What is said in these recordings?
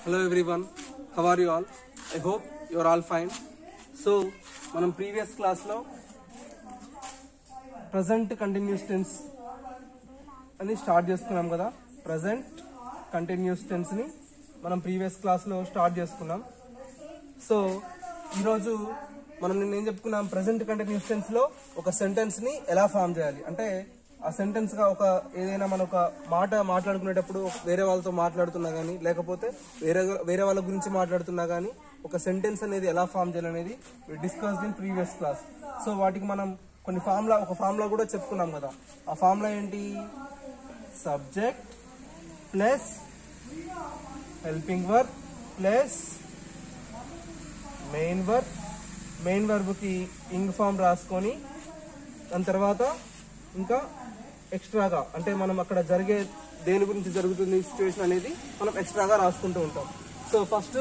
hello everyone how are you all I hope your all fine so మనం previous క్లాస్లో present continuous tense అని start చేసుకున్నాం కదా present continuous టెన్స్ని మనం previous క్లాస్లో స్టార్ట్ చేసుకున్నాం సో ఈరోజు మనం నిన్న ఏం చెప్పుకున్నాం ప్రజెంట్ కంటిన్యూస్ టెన్స్ లో ఒక సెంటెన్స్ ని ఎలా ఫామ్ చేయాలి అంటే ఆ సెంటెన్స్ గా ఒక ఏదైనా మన ఒక మాట మాట్లాడుకునేటప్పుడు వేరే వాళ్ళతో మాట్లాడుతున్నా గానీ లేకపోతే వేరే వేరే వాళ్ళ గురించి మాట్లాడుతున్నా గానీ ఒక సెంటెన్స్ అనేది ఎలా ఫామ్ చేయాలనేది discuss in previous class so వాటికి మనం కొన్ని ఫార్ములా ఒక ఫార్ములా కూడా చెప్పుకున్నాం కదా ఆ ఫార్ములా ఏంటి subject plus helping work plus main verb main వర్బ్కి ఇంగ్ ఫామ్ రాసుకొని దాని తర్వాత ఇంకా ఎక్స్ట్రాగా అంటే మనం అక్కడ జరిగే దేని గురించి జరుగుతుంది సిచ్యువేషన్ అనేది మనం ఎక్స్ట్రాగా రాసుకుంటూ ఉంటాం సో ఫస్ట్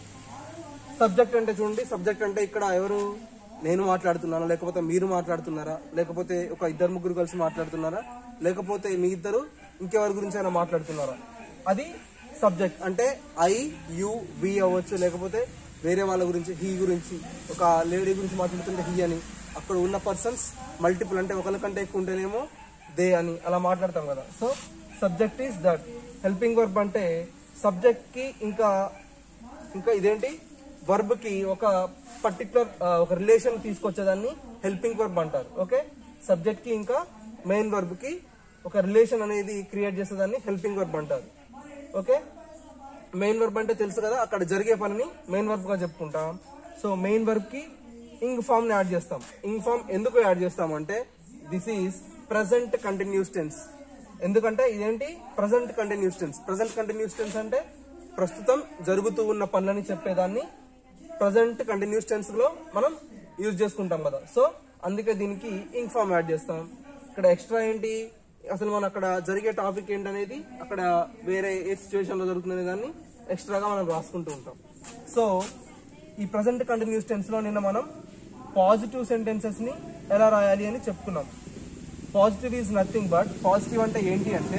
సబ్జెక్ట్ అంటే చూడండి సబ్జెక్ట్ అంటే ఇక్కడ ఎవరు నేను మాట్లాడుతున్నానా లేకపోతే మీరు మాట్లాడుతున్నారా లేకపోతే ఒక ఇద్దరు ముగ్గురు కలిసి మాట్లాడుతున్నారా లేకపోతే మీ ఇద్దరు ఇంకెవరి గురించి అయినా మాట్లాడుతున్నారా అది సబ్జెక్ట్ అంటే ఐ యు వి అవ్వచ్చు లేకపోతే వేరే వాళ్ళ గురించి హీ గురించి ఒక లేడీ గురించి మాట్లాడుతుంటే హీ అని అక్కడ ఉన్న పర్సన్స్ మల్టిపుల్ అంటే ఒకరికంటే ఎక్కువ ఉంటేనేమో దే అని అలా మాట్లాడతాం కదా so subject is that helping verb అంటే సబ్జెక్ట్ కి ఇంకా ఇంకా ఇదేంటి వర్బ్ కి ఒక పర్టికులర్ ఒక రిలేషన్ తీసుకొచ్చేదాన్ని హెల్పింగ్ వర్బ్ అంటారు ఓకే సబ్జెక్ట్ కి ఇంకా మెయిన్ వర్బ్ కి ఒక రిలేషన్ అనేది క్రియేట్ చేసేదాన్ని హెల్పింగ్ వర్బ్ అంటారు ఓకే మెయిన్ వర్బ్ అంటే తెలుసు కదా అక్కడ జరిగే పనిని మెయిన్ వర్బ్ గా చెప్పుకుంటాం సో మెయిన్ వర్బ్ కి ఇంగ్ ఫామ్ ని యాడ్ చేస్తాం ఇంగ్ ఫామ్ ఎందుకు యాడ్ చేస్తాం అంటే this is present continuous tense ఎందుకంటే ఇదేంటి present continuous tense present continuous tense అంటే ప్రస్తుతం జరుగుతూ ఉన్న పనులని చెప్పేదాన్ని ప్రజెంట్ కంటిన్యూస్ టెన్స్ లో మనం యూజ్ చేసుకుంటాం కదా సో అందుకే దీనికి ఇంగ్ ఫామ్ యాడ్ చేస్తాం ఇక్కడ ఎక్స్ట్రా ఏంటి అసలు మనం అక్కడ జరిగే టాపిక్ ఏంటనేది అక్కడ వేరే ఏ సిచ్యువేషన్ లో జరుగుతున్న దాన్ని ఎక్స్ట్రాగా మనం రాసుకుంటూ ఉంటాం సో ఈ ప్రజెంట్ కంటిన్యూస్ టెన్స్ లో నిన్న మనం పాజిటివ్ సెంటెన్సెస్ ని ఎలా రాయాలి అని చెప్పుకున్నాం positive is nothing but positive అంటే ఏంటి అంటే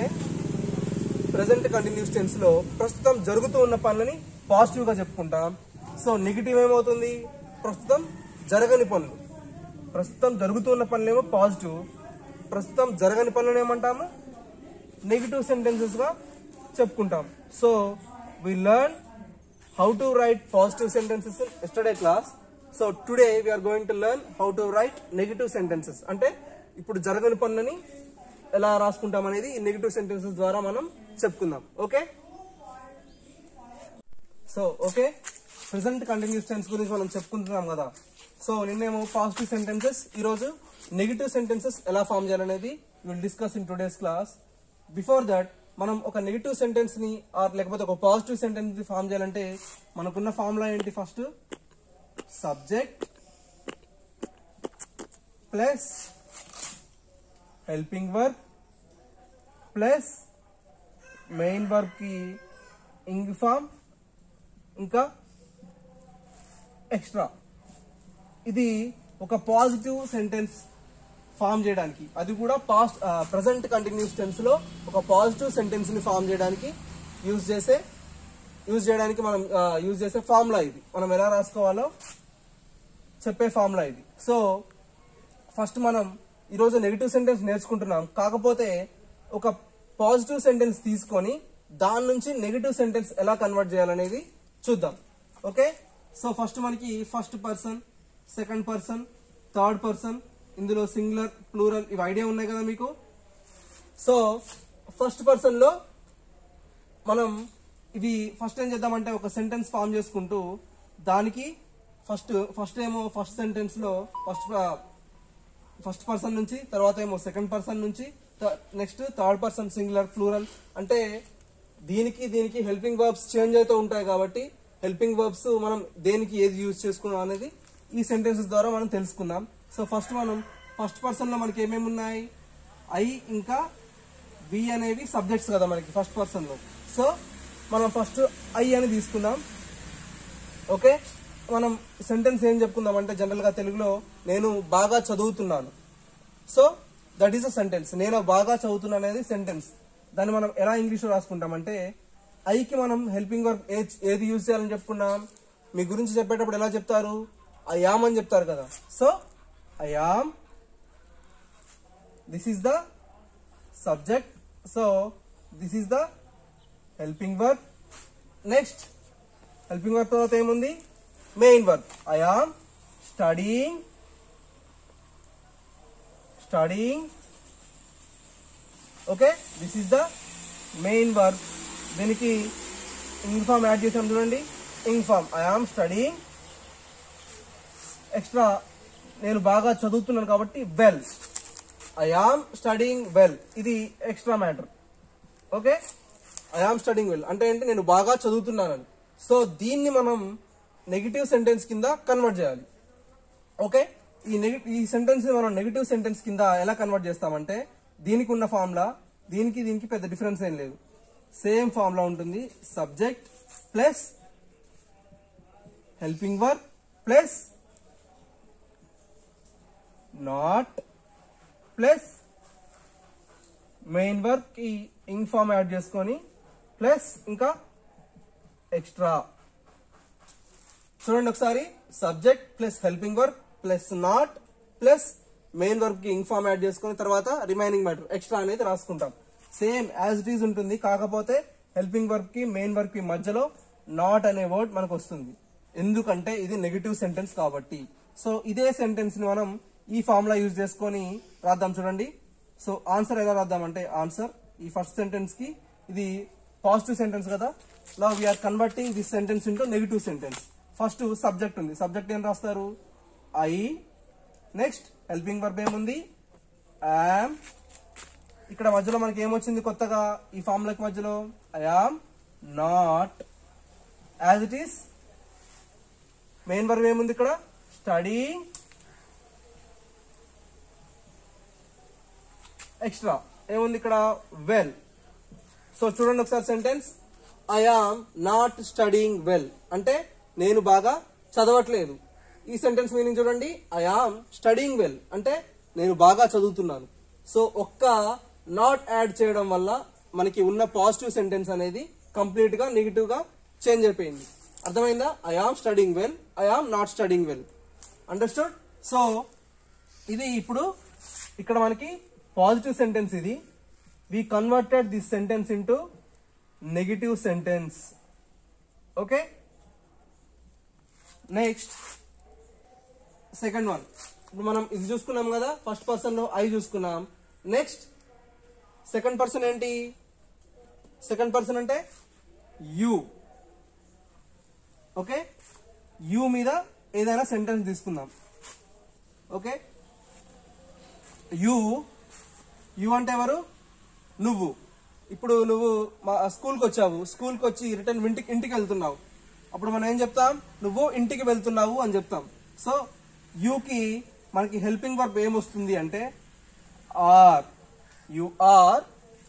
ప్రజెంట్ కంటిన్యూస్ టెన్స్ లో ప్రస్తుతం జరుగుతూ ఉన్న పనులని పాజిటివ్ గా చెప్పుకుంటాం సో నెగిటివ్ ఏమవుతుంది ప్రస్తుతం జరగని పనులు ప్రస్తుతం జరుగుతున్న పనులేమో పాజిటివ్ ప్రస్తుతం జరగని పనులను ఏమంటాము నెగిటివ్ సెంటెన్సెస్ గా చెప్పుకుంటాం so we learn how to write positive sentences in yesterday class so today we're going to learn how to write negative sentences అంటే ఇప్పుడు జరగని పనులని ఎలా రాసుకుంటాం అనేది ఈ నెగిటివ్ సెంటెన్సెస్ ద్వారా మనం చెప్పుకుందాం okay so okay present continuous tense గురించి మనం చెప్పుకుంటున్నాం కదా సో నిన్నేమో పాజిటివ్ సెంటెన్సెస్ ఈరోజు నెగిటివ్ సెంటెన్సెస్ ఎలా ఫామ్ చేయాలనేది will discuss in today's class before that మనం ఒక నెగిటివ్ సెంటెన్స్ ని ఆర్ లేకపోతే ఒక పాజిటివ్ సెంటెన్స్ ని ఫామ్ చేయాలంటే మనకున్న ఫార్ములా ఏంటి first subject plus helping work plus main work కి ఇంగ్ ఫామ్ ఇంకా ఎక్స్ట్రా ఇది ఒక పాజిటివ్ సెంటెన్స్ ఫామ్ చేయడానికి అది కూడా పాస్ట్ ప్రజెంట్ కంటిన్యూస్ టెన్స్ లో ఒక పాజిటివ్ సెంటెన్స్ ని ఫామ్ చేయడానికి యూజ్ చేసే యూజ్ చేయడానికి మనం యూజ్ చేసే ఫార్ములా ఇది మనం ఎలా రాసుకోవాలో చెప్పే ఫార్ములా ఇది సో ఫస్ట్ మనం ఈరోజు నెగిటివ్ సెంటెన్స్ నేర్చుకుంటున్నాం కాకపోతే ఒక పాజిటివ్ సెంటెన్స్ తీసుకొని దాని నుంచి నెగిటివ్ సెంటెన్స్ ఎలా కన్వర్ట్ చేయాలనేది చూద్దాం ఓకే సో ఫస్ట్ మనకి first person second person third person ఇందులో సింగులర్ ప్లూరల్ ఇవి ఐడియా ఉన్నాయి కదా మీకు సో ఫస్ట్ పర్సన్ లో మనం ఇవి ఫస్ట్ ఏం చేద్దామంటే ఒక సెంటెన్స్ ఫామ్ చేసుకుంటూ దానికి ఫస్ట్ ఫస్ట్ ఏమో ఫస్ట్ సెంటెన్స్ లో ఫస్ట్ ఫస్ట్ పర్సన్ నుంచి తర్వాత ఏమో సెకండ్ పర్సన్ నుంచి next third person singular plural అంటే దీనికి దీనికి హెల్పింగ్ వర్బ్స్ చేంజ్ అవుతూ ఉంటాయి కాబట్టి హెల్పింగ్ వర్బ్స్ మనం దేనికి ఏది యూజ్ చేసుకున్నాం అనేది ఈ సెంటెన్సెస్ ద్వారా మనం తెలుసుకుందాం సో ఫస్ట్ మనం ఫస్ట్ పర్సన్ లో మనకి ఏమేమి ఉన్నాయి ఐ ఇంకా వి అనేవి సబ్జెక్ట్స్ కదా మనకి ఫస్ట్ పర్సన్ లో సో మనం ఫస్ట్ ఐ అని తీసుకుందాం ఓకే మనం సెంటెన్స్ ఏం చెప్పుకుందాం అంటే జనరల్ గా తెలుగులో నేను బాగా చదువుతున్నాను so that is a sentence నేను బాగా చదువుతున్నాను అనేది సెంటెన్స్ దాన్ని మనం ఎలా ఇంగ్లీష్లో రాసుకుంటామంటే ఐకి మనం హెల్పింగ్ వర్క్ ఏది యూజ్ చేయాలని చెప్పుకున్నాం మీ గురించి చెప్పేటప్పుడు ఎలా చెప్తారు ఐ యామ్ అని చెప్తారు కదా so I am this is the subject so this is the helping work next helping work తర్వాత ఏముంది main work I am studying studying okay this is the main work దీనికి ఇంగ్ ఫామ్ యాడ్ చేసాం చూడండి ing form I am studying extra నేను బాగా చదువుతున్నాను కాబట్టి well I am studying well ఇది extra matter okay I am studying well అంటే ఏంటి నేను బాగా చదువుతున్నానని సో దీన్ని మనం నెగిటివ్ సెంటెన్స్ కింద కన్వర్ట్ చేయాలి ఓకే ఈ నెగిటివ్ ఈ సెంటెన్స్ మనం నెగిటివ్ సెంటెన్స్ కింద ఎలా కన్వర్ట్ చేస్తామంటే దీనికి ఉన్న ఫార్ములా దీనికి దీనికి పెద్ద డిఫరెన్స్ ఏం లేదు సేమ్ ఫార్ములా ఉంటుంది subject plus helping work plus not plus main work ఈ ఇంగ్ ఫామ్ యాడ్ చేసుకొని ప్లస్ ఇంకా ఎక్స్ట్రా చూడండి ఒకసారి subject plus helping work plus not plus main work కి ఇంగ్ ఫామ్ యాడ్ చేసుకుని తర్వాత రిమైనింగ్ మ్యాటర్ ఎక్స్ట్రా అనేది రాసుకుంటాం సేమ్ యాజ్ ఇట్ ఈజ్ ఉంటుంది కాకపోతే హెల్పింగ్ వర్క్ కి మెయిన్ వర్క్ కి మధ్యలో నాట్ అనే వర్డ్ మనకు వస్తుంది ఎందుకంటే ఇది నెగిటివ్ సెంటెన్స్ కాబట్టి సో ఇదే సెంటెన్స్ ని మనం ఈ ఫార్ములా యూజ్ చేసుకొని రాద్దాం చూడండి సో ఆన్సర్ ఎలా రాద్దామంటే ఆన్సర్ ఈ ఫస్ట్ సెంటెన్స్ కి ఇది పాజిటివ్ సెంటెన్స్ కదా నా we're converting this sentence into negative sentence first subject ఉంది సబ్జెక్ట్ ఏం రాస్తారు ఐ నెక్స్ట్ హెల్పింగ్ వర్బ్ ఏముంది యామ్ ఇక్కడ మధ్యలో మనకి ఏమొచ్చింది కొత్తగా ఈ ఫార్ములాకి మధ్యలో I am not as it is main verb ఏముంది ఇక్కడ స్టడీ ఎక్స్ట్రా ఏముంది ఇక్కడ వెల్ సో చూడండి ఒకసారి sentence I am not studying well అంటే నేను బాగా చదవట్లేదు ఈ సెంటెన్స్ మీనింగ్ చూడండి ఐ ఆమ్ స్టడీయింగ్ వెల్ అంటే నేను బాగా చదువుతున్నాను సో ఒక్క నాట్ యాడ్ చేయడం వల్ల మనకి ఉన్న పాజిటివ్ సెంటెన్స్ అనేది కంప్లీట్ గా నెగిటివ్ గా చేంజ్ అయిపోయింది అర్థమైందా I am studying well I am not studying well understood so ఇది ఇప్పుడు ఇక్కడ మనకి పాజిటివ్ సెంటెన్స్ ఇది we converted this sentence into negative sentence okay next second one ఇప్పుడు మనం ఇది చూసుకున్నాం కదా ఫస్ట్ పర్సన్ లో ఐ చూసుకున్నాం నెక్స్ట్ సెకండ్ పర్సన్ ఏంటి సెకండ్ పర్సన్ అంటే యు ఓకే యు మీద ఏదైనా సెంటెన్స్ తీసుకుందాం ఓకే యు యు అంటే ఎవరు నువ్వు ఇప్పుడు నువ్వు మా స్కూల్కి వచ్చావు స్కూల్కి వచ్చి రిటర్న్ ఇంటికి ఇంటికి వెళ్తున్నావు అప్పుడు మనం ఏం చెప్తాం నువ్వు ఇంటికి వెళ్తున్నావు అని చెప్తాం సో యూకి మనకి హెల్పింగ్ వర్బ్ ఏమొస్తుంది అంటే are you are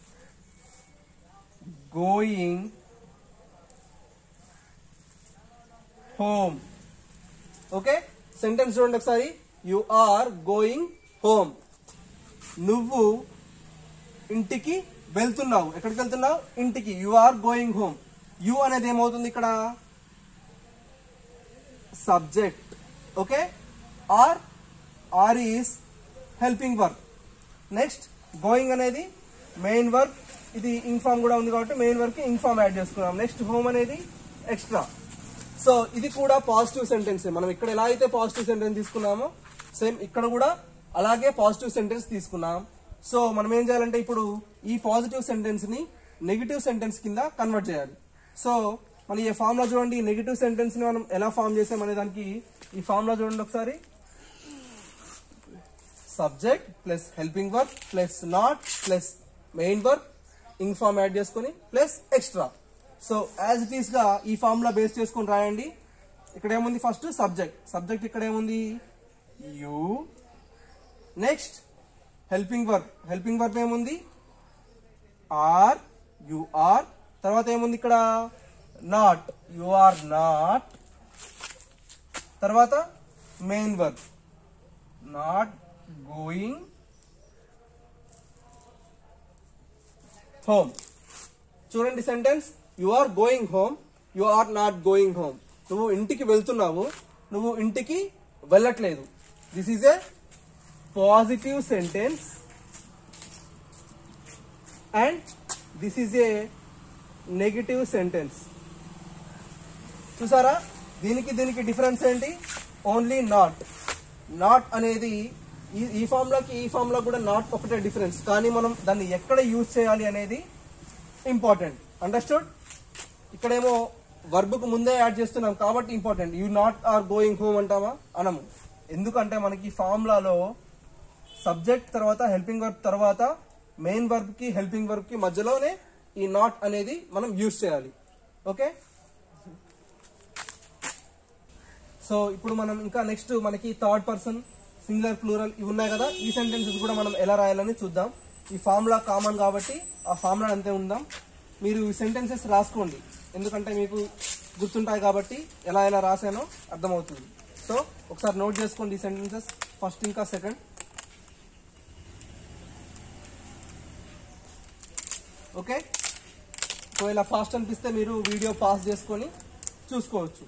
going home okay sentence చూడండి ఒకసారి యు ఆర్ గోయింగ్ హోమ్ నువ్వు ఇంటికి వెళ్తున్నావు ఎక్కడికి వెళ్తున్నావు ఇంటికి you are going home you అనేది ఏమవుతుంది ఇక్కడ subject okay are are is helping work next going అనేది మెయిన్ వర్క్ ఇది ఇన్ఫామ్ కూడా ఉంది కాబట్టి మెయిన్ వర్క్ ఇన్ఫామ్ యాడ్ చేసుకున్నాం నెక్స్ట్ హోమ్ అనేది ఎక్స్ట్రా సో ఇది కూడా పాజిటివ్ సెంటెన్స్ మనం ఇక్కడ ఎలా అయితే పాజిటివ్ సెంటెన్స్ తీసుకున్నామో సేమ్ ఇక్కడ కూడా అలాగే పాజిటివ్ సెంటెన్స్ తీసుకున్నాం సో మనం ఏం చేయాలంటే ఇప్పుడు ఈ పాజిటివ్ సెంటెన్స్ ని నెగిటివ్ సెంటెన్స్ కింద కన్వర్ట్ చేయాలి సో మన ఈ ఫార్ములా చూడండి నెగిటివ్ సెంటెన్స్ ని మనం ఎలా ఫామ్ చేసాం అనే దానికి ఈ ఫార్ములా చూడండి ఒకసారి subject plus helping work plus not plus main work ing form add చేసుకొని plus extra so as it is గా ఈ ఫార్ములా బేస్ చేసుకొని రాయండి ఇక్కడ ఏముంది ఫస్ట్ సబ్జెక్ట్ సబ్జెక్ట్ ఇక్కడ ఏముంది you next helping work helping work ఏముంది ఆర్ యు ఆర్ తర్వాత ఏముంది ఇక్కడ నాట్ యు ఆర్ నాట్ తర్వాత main work not going home చూడండి sentence you are going home you are not going home నువ్వు ఇంటికి వెళ్తున్నావు నువ్వు ఇంటికి వెళ్ళట్లేదు this is a positive sentence and this is a negative sentence చూసారా దీనికి దీనికి డిఫరెన్స్ ఏంటి ఓన్లీ నాట్ నాట్ అనేది ఈ ఈ ఫామ్ లోకి ఈ ఫామ్ లో కూడా నాట్ ఒకటే డిఫరెన్స్ కానీ మనం దాన్ని ఎక్కడ యూజ్ చేయాలి అనేది ఇంపార్టెంట్ అండర్స్టూడ్ ఇక్కడేమో వర్బ్ కు ముందే యాడ్ చేస్తున్నాం కాబట్టి important you not are going home అంటామా అనము ఎందుకంటే మనకి ఫార్ములాలో సబ్జెక్ట్ తర్వాత హెల్పింగ్ వర్బ్ తర్వాత మెయిన్ వర్బ్ కి హెల్పింగ్ వర్బ్ కి మధ్యలోనే ఈ నాట్ అనేది మనం యూజ్ చేయాలి ఓకే సో ఇప్పుడు మనం ఇంకా నెక్స్ట్ మనకి థర్డ్ పర్సన్ సింగులర్ ప్లూరల్ ఇవి ఉన్నాయి కదా ఈ సెంటెన్సెస్ కూడా మనం ఎలా రాయాలని చూద్దాం ఈ ఫార్ములా కామన్ కాబట్టి ఆ ఫార్ములా అంతే ఉందాం మీరు ఈ సెంటెన్సెస్ రాసుకోండి ఎందుకంటే మీకు గుర్తుంటాయి కాబట్టి ఎలా ఎలా రాసానో అర్థమవుతుంది సో ఒకసారి నోట్ చేసుకోండి ఈ సెంటెన్సెస్ ఫస్ట్ ఇంకా సెకండ్ ఓకే ఒకవేళ ఫాస్ట్ అనిపిస్తే మీరు వీడియో పాస్ చేసుకొని చూసుకోవచ్చు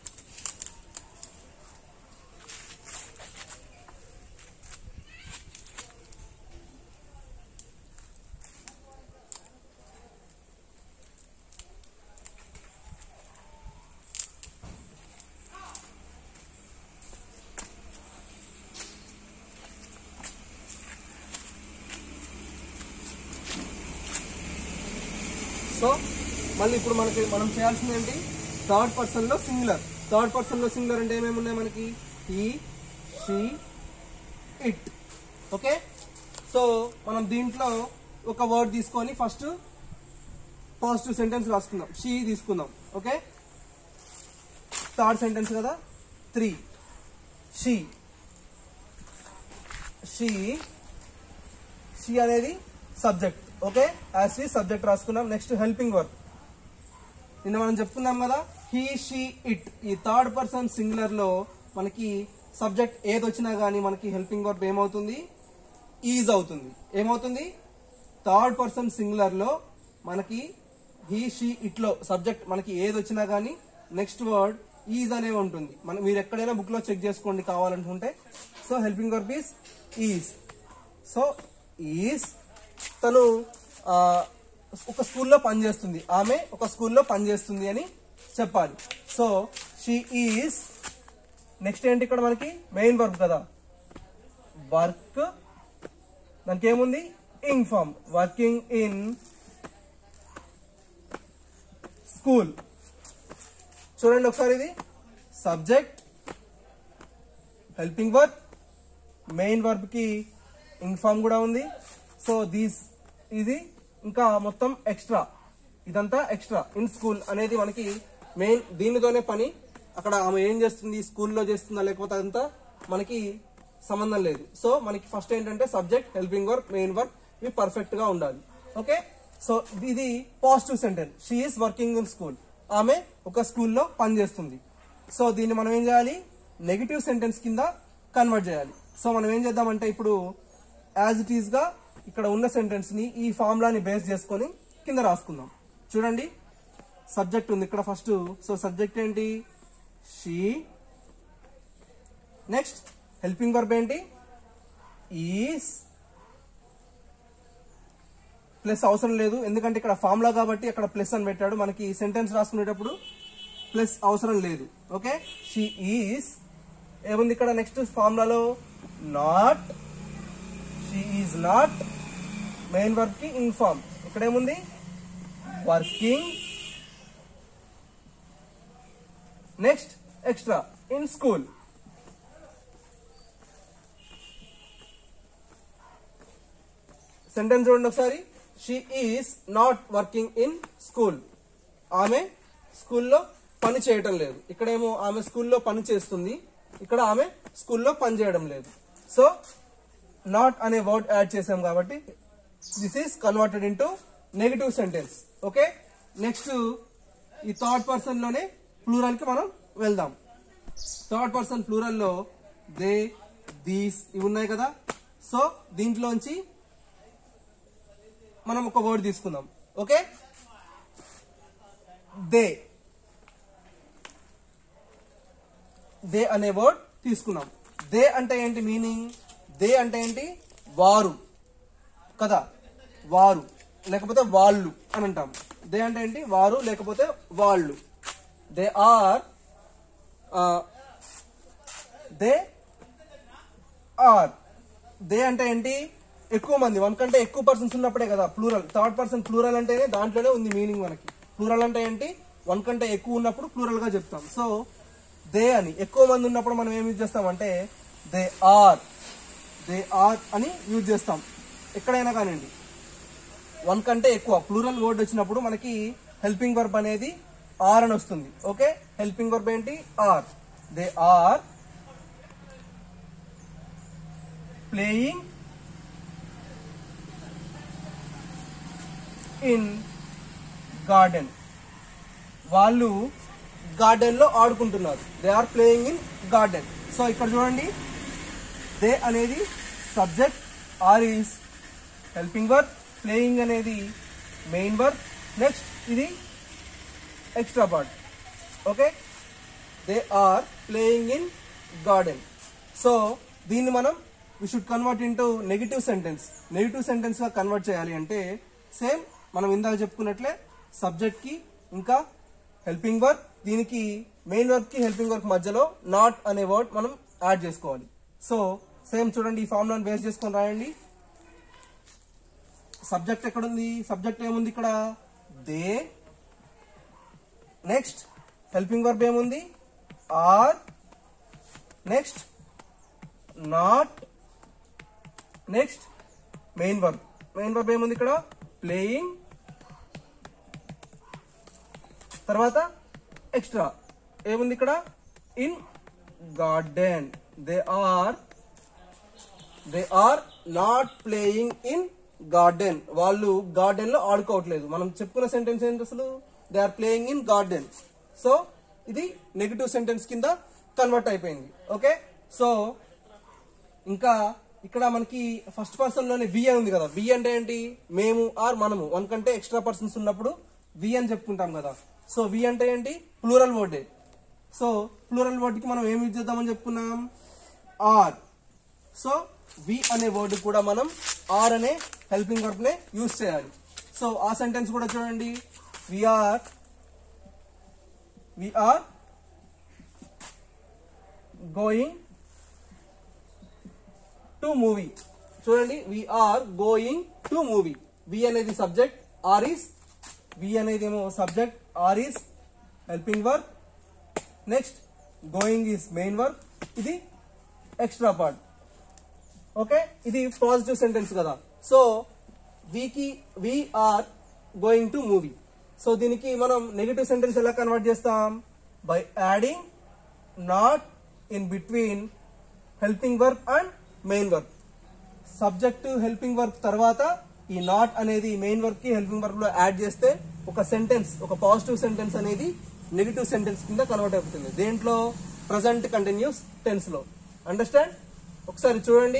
సో మళ్ళీ ఇప్పుడు మనకి మనం చేయాల్సింది ఏంటి థర్డ్ పర్సన్ లో సింగులర్ థర్డ్ పర్సన్ లో సింగులర్ అంటే ఏమేమి ఉన్నాయి మనకి ఈ షీ ఇట్ ఓకే సో మనం దీంట్లో ఒక వర్డ్ తీసుకొని ఫస్ట్ పాజిటివ్ సెంటెన్స్ రాసుకుందాం షీ తీసుకుందాం ఓకే థర్డ్ సెంటెన్స్ కదా త్రీ షీ షీ షీ అనేది subject okay as she subject రాసుకున్నాం నెక్స్ట్ హెల్పింగ్ వర్క్ నిన్న మనం చెప్పుకున్నాం కదా హీ షీ ఇట్ ఈ థర్డ్ పర్సన్ సింగులర్ లో మనకి సబ్జెక్ట్ ఏది వచ్చినా గానీ మనకి హెల్పింగ్ వర్బ్ ఏమవుతుంది ఈజ్ అవుతుంది ఏమవుతుంది థర్డ్ పర్సన్ సింగులర్ లో మనకి హీ షీ ఇట్ లో సబ్జెక్ట్ మనకి ఏది వచ్చినా గానీ నెక్స్ట్ వర్డ్ ఈజ్ అనే ఉంటుంది మన మీరు ఎక్కడైనా బుక్ లో చెక్ చేసుకోండి కావాలనుకుంటే so helping verb is is so is తను ఆ, ఒక స్కూల్లో పనిచేస్తుంది ఆమె ఒక స్కూల్లో పనిచేస్తుంది అని చెప్పాలి సో షీ ఈజ్ నెక్స్ట్ ఏంటి ఇక్కడ మనకి మెయిన్ వర్క్ కదా వర్క్ దానికి ఏముంది ing form working in school చూడండి ఒకసారి ఇది subject helping work main verb కి ఇంగ్ ఫామ్ కూడా ఉంది సో దీస్ ఇది ఇంకా మొత్తం ఎక్స్ట్రా ఇదంతా ఎక్స్ట్రా ఇన్ స్కూల్ అనేది మనకి మెయిన్ దీనితోనే పని అక్కడ ఆమె ఏం చేస్తుంది స్కూల్లో చేస్తుందా లేకపోతే అదంతా మనకి సంబంధం లేదు సో మనకి ఫస్ట్ ఏంటంటే subject helping work main work ఇవి పర్ఫెక్ట్ గా ఉండాలి ఓకే సో ఇది positive sentence she is working in school ఆమె ఒక స్కూల్లో పనిచేస్తుంది సో దీన్ని మనం ఏం చేయాలి నెగిటివ్ సెంటెన్స్ కింద కన్వర్ట్ చేయాలి సో మనం ఏం చేద్దామంటే ఇప్పుడు యాజ్ ఇట్ ఈస్ గా ఇక్కడ ఉన్న సెంటెన్స్ ని ఈ ఫార్ములాని బేస్ చేసుకొని కింద రాసుకుందాం చూడండి సబ్జెక్ట్ ఉంది ఇక్కడ ఫస్ట్ సో సబ్జెక్ట్ ఏంటి షీ నెక్స్ట్ హెల్పింగ్ వర్బ్ ఏంటి ఈస్ ప్లస్ అవసరం లేదు ఎందుకంటే ఇక్కడ ఫార్ములా కాబట్టి అక్కడ ప్లస్ అని పెట్టాడు మనకి సెంటెన్స్ రాసుకునేటప్పుడు ప్లస్ అవసరం లేదు ఓకే షీ ఈస్ ఏముంది ఇక్కడ నెక్స్ట్ ఫార్ములాలో not she is not main work కి ఇన్ఫార్మ్ ఇక్కడ ఏముంది working next extra in school sentence చూడండి ఒకసారి she is not working in school ఆమె స్కూల్లో పని చేయటం లేదు ఇక్కడేమో ఆమె స్కూల్లో పని చేస్తుంది ఇక్కడ ఆమె స్కూల్లో పని చేయడం లేదు సో నాట్ అనే వర్డ్ యాడ్ చేసాం కాబట్టి this is converted into negative sentence okay next ఈ థర్డ్ పర్సన్ లోనే ప్లూరల్ కి మనం వెళ్దాం థర్డ్ పర్సన్ ప్లూరల్ లో దే దీస్ ఇవి ఉన్నాయి కదా సో దీంట్లోంచి మనం ఒక వర్డ్ తీసుకుందాం ఓకే దే దే అనే వర్డ్ తీసుకున్నాం దే అంటే ఏంటి మీనింగ్ దే అంటే ఏంటి వారు కదా వారు లేకపోతే వాళ్ళు అని అంటాం దే అంటే ఏంటి వారు లేకపోతే వాళ్ళు they are they are they అంటే ఏంటి ఎక్కువ మంది వన్ కంటే ఎక్కువ పర్సన్స్ ఉన్నప్పుడే కదా ప్లూరల్ థర్డ్ పర్సన్ ప్లూరల్ అంటేనే దాంట్లోనే ఉంది మీనింగ్ మనకి ప్లూరల్ అంటే ఏంటి వన్ కంటే ఎక్కువ ఉన్నప్పుడు ప్లూరల్ గా చెప్తాం సో దే అని ఎక్కువ మంది ఉన్నప్పుడు మనం ఏం యూజ్ చేస్తామంటే దే ఆర్ దే ఆర్ అని యూజ్ చేస్తాం ఎక్కడైనా కానివ్వండి వన్ కంటే ఎక్కువ ప్లూరల్ వర్డ్ వచ్చినప్పుడు మనకి హెల్పింగ్ వర్బ్ అనేది ఆర్ అని వస్తుంది ఓకే హెల్పింగ్ వర్బ్ ఏంటి are they are playing in garden వాళ్ళు గార్డెన్ లో ఆడుకుంటున్నారు they are playing in garden so ఇక్కడ చూడండి దే అనేది subject are is helping work playing అనేది మెయిన్ వర్క్ నెక్స్ట్ ఇది extra part okay they are playing in garden so దీన్ని మనం we should convert into negative sentence negative sentence గా convert చేయాలి అంటే సేమ్ మనం ఇందాక చెప్పుకున్నట్లే సబ్జెక్ట్ కి ఇంకా హెల్పింగ్ వర్క్ దీనికి మెయిన్ వర్క్ కి హెల్పింగ్ వర్క్ మధ్యలో నాట్ అనే వర్డ్ మనం యాడ్ చేసుకోవాలి సో సేమ్ చూడండి ఈ ఫార్ములాను బేస్ చేసుకొని రాయండి సబ్జెక్ట్ ఎక్కడుంది సబ్జెక్ట్ ఏముంది ఇక్కడ దే నెక్స్ట్ హెల్పింగ్ వర్బ్ ఏముంది are next not next main verb main verb ఏముంది ఇక్కడ ప్లేయింగ్ తర్వాత ఎక్స్ట్రా ఏముంది ఇక్కడ in garden they are they are not playing in garden వాళ్ళు గార్డెన్ లో ఆడుకోవట్లేదు మనం చెప్పుకున్న సెంటెన్స్ ఏంటి అసలు they are playing in garden so ఇది నెగిటివ్ సెంటెన్స్ కింద కన్వర్ట్ అయిపోయింది ఓకే సో ఇంకా ఇక్కడ మనకి ఫస్ట్ పర్సన్ లోనే వి అని ఉంది కదా వి అంటే ఏంటి మేము ఆర్ మనము వన్ కంటే ఎక్స్ట్రా పర్సన్స్ ఉన్నప్పుడు వి అని చెప్పుకుంటాం కదా సో వి అంటే ఏంటి ప్లూరల్ వర్డే సో ప్లూరల్ వర్డ్ కి మనం ఏం యూజ్ చేద్దామని చెప్పుకున్నాం ఆర్ సో వి అనే వర్డ్ కూడా మనం ఆర్ అనే హెల్పింగ్ వర్బ్ నే యూజ్ చేయాలి సో ఆ సెంటెన్స్ కూడా చూడండి we are we are going to movie చూడండి we are going to movie we అనేది సబ్జెక్ట్ ఆర్ ఈస్ వి అనేది ఏమో subject are is helping work next going is main work ఇది ఎక్స్ట్రా పార్ట్ ఓకే ఇది పాజిటివ్ సెంటెన్స్ కదా సో వీకి we are going to movie so దీనికి మనం negative sentence ఎలా కన్వర్ట్ చేస్తాం by adding not in between helping work and main work subject helping work తర్వాత ఈ నాట్ అనేది మెయిన్ వర్క్ కి హెల్పింగ్ వర్క్ లో యాడ్ చేస్తే ఒక సెంటెన్స్ ఒక పాజిటివ్ సెంటెన్స్ అనేది నెగిటివ్ సెంటెన్స్ కింద కన్వర్ట్ అవుతుంది దేంట్లో ప్రజెంట్ కంటిన్యూస్ టెన్స్ లో అండర్స్టాండ్ ఒకసారి చూడండి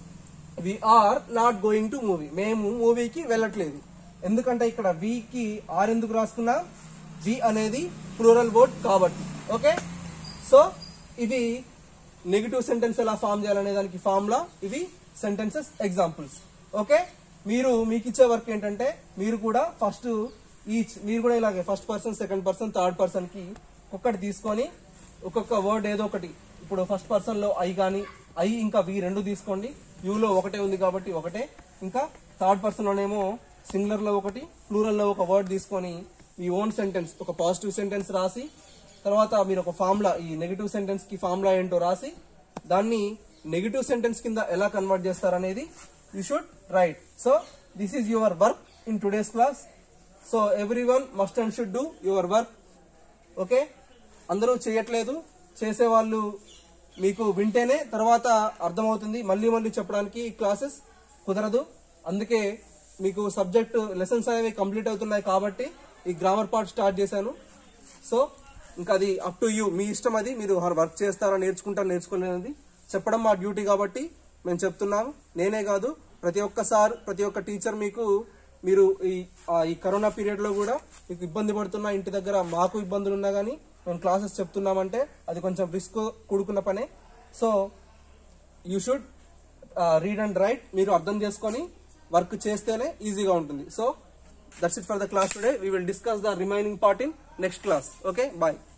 we are not going to movie మేము మూవీకి వెళ్ళట్లేదు ఎందుకంటే ఇక్కడ వి కి ఆర్ ఎందుకు రాసుకున్నా వి అనేది ప్లూరల్ వర్డ్ కాబట్టి ఓకే సో ఇవి నెగిటివ్ సెంటెన్స్ ఎలా ఫామ్ చేయాలనే దానికి ఫార్ములా ఇవి సెంటెన్సెస్ ఎగ్జాంపుల్స్ ఓకే మీరు మీకు ఇచ్చే వర్క్ ఏంటంటే మీరు కూడా ఫస్ట్ ఈచ్ మీరు కూడా ఇలాగే first person second person third person కి ఒక్కొక్కటి తీసుకొని ఒక్కొక్క వర్డ్ ఏదో ఒకటి ఇప్పుడు ఫస్ట్ పర్సన్ లో ఐ గాని ఐ ఇంకా వి రెండు తీసుకోండి యూలో ఒకటే ఉంది కాబట్టి ఒకటే ఇంకా థర్డ్ పర్సన్ లోనేమో సింగులర్ లో ఒకటి ప్లూరల్ లో ఒక వర్డ్ తీసుకొని మీ ఓన్ సెంటెన్స్ ఒక పాజిటివ్ సెంటెన్స్ రాసి తర్వాత మీరు ఒక ఫార్ములా ఈ నెగిటివ్ సెంటెన్స్ కి ఫార్ములా ఏంటో రాసి దాన్ని నెగిటివ్ సెంటెన్స్ కింద ఎలా కన్వర్ట్ చేస్తారనేది you should write so this is your work in today's class so every one must and should do your work okay అందరూ చేయట్లేదు చేసే వాళ్ళు మీకు వింటేనే తర్వాత అర్థమవుతుంది మళ్ళీ మళ్ళీ చెప్పడానికి ఈ క్లాసెస్ కుదరదు అందుకే మీకు సబ్జెక్ట్ లెసన్స్ అనేవి కంప్లీట్ అవుతున్నాయి కాబట్టి ఈ గ్రామర్ పార్ట్ స్టార్ట్ చేశాను సో ఇంకా అది అప్ టు యూ మీ ఇష్టం అది మీరు వర్క్ చేస్తారా నేర్చుకుంటారా నేర్చుకోలేనిది చెప్పడం మా డ్యూటీ కాబట్టి మేము చెప్తున్నాము నేనే కాదు ప్రతి ఒక్క సార్ ప్రతి ఒక్క టీచర్ మీకు మీరు ఈ ఆ, ఈ కరోనా పీరియడ్ లో కూడా మీకు ఇబ్బంది పడుతున్నా ఇంటి దగ్గర మాకు ఇబ్బందులు ఉన్నా కానీ మేము క్లాసెస్ చెప్తున్నామంటే అది కొంచెం రిస్క్ కూడుకున్న పనే so you should read and write మీరు అర్థం చేసుకొని వర్క్ చేస్తేనే ఈజీగా ఉంటుంది so that's it for the class today we will discuss the remaining part in next class okay bye